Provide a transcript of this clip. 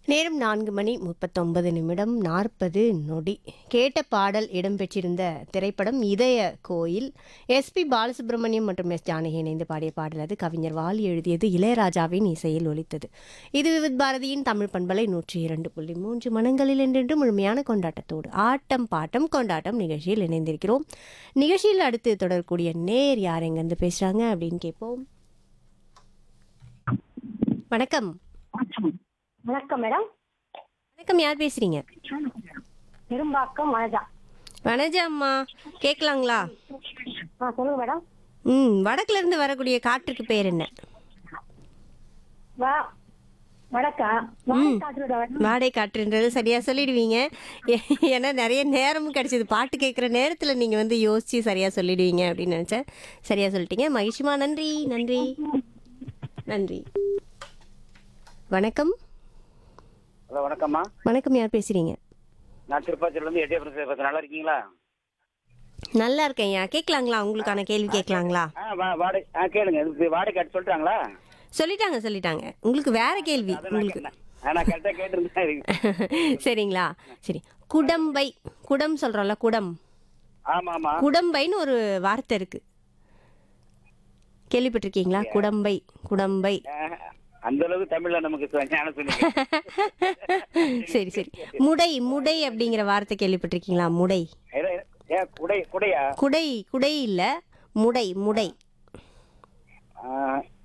நேரம் நான்கு மணி முப்பத்தொன்பது நிமிடம் நாற்பது நொடி கேட்ட பாடல் இடம்பெற்றிருந்த திரைப்படம் இதய கோயில் எஸ்பி பாலசுப்ரமணியம் மற்றும் எஸ் ஜானகி இணைந்து பாடிய பாடல் அது கவிஞர் வாலி எழுதியது இளையராஜாவின் இசையில் ஒலித்தது இது விவித் பாரதியின் தமிழ் பண்பலை நூற்றி இரண்டு புள்ளி மூன்று மனங்களில் என்றென்று முழுமையான கொண்டாட்டத்தோடு ஆட்டம் பாட்டம் கொண்டாட்டம் நிகழ்ச்சியில் இணைந்திருக்கிறோம் நிகழ்ச்சியில் அடுத்து தொடரக்கூடிய நேர் யார் எங்கேருந்து பேசுகிறாங்க அப்படின்னு கேட்போம் வணக்கம் வணக்கம் மேடம் வணக்கம் யார் பேசுறீங்க பெரும்பாக்கம் வனஜா வனஜா அம்மா கேட்கலாங்களா ஆ சொல்லுங்க மேடம் ம் வடக்குல இருந்து வரக்கூடிய காற்றுக்கு பேர் என்ன வா வணக்கா வாழைக்காற்றோட வடம். வாடகை காற்றுன்றது சரியா சொல்லிடுவீங்க ஏ- ஏன்னா நிறைய நேரமும் கிடைச்சது பாட்டு கேட்குற நேரத்துல நீங்க வந்து யோசிச்சு சரியா சொல்லிடுவீங்க அப்படின்னு நினைச்சேன் சரியா சொல்லிட்டீங்க மகிழ்ச்சிமா நன்றி நன்றி நன்றி வணக்கம் ஹலோ வணக்கம்மா வணக்கம் யார் பேசுறீங்க நான் திருப்பாச்சியிலேருந்து எட்டியபுரம் பேசுகிறேன் நல்லா இருக்கீங்களா நல்லா இருக்கேன் ஐயா கேட்கலாங்களா உங்களுக்கான கேள்வி கேட்கலாங்களா ஆ வா வாடகை ஆ கேளுங்க இது வாடகை கட்டு சொல்லிட்டாங்களா சொல்லிட்டாங்க சொல்லிட்டாங்க உங்களுக்கு வேற கேள்வி அதை நான் உங்களுக்கு கேட்டேன். ஆ, நான் கரெக்டாக கேட்டிருந்தேன் சரிங்களா சரி குடம்பை குடம் சொல்றோம்ல குடம் ஆமாம் ஆமாம் குடம்பைன்னு ஒரு வார்த்தை இருக்கு கேள்விப்பட்டிருக்கீங்களா குடம்பை குடம்பை அந்த அளவுக்கு தமிழில் நமக்கு சொ- ஞானம் சொன்னீங்க சரி சரி முடை முடை அப்படிங்கிற வார்த்தை கேள்விப்பட்டிருக்கீங்களா முடை ஏ, ஏ குடை குடையா குடை குடை இல்ல முடை முடை ஆ,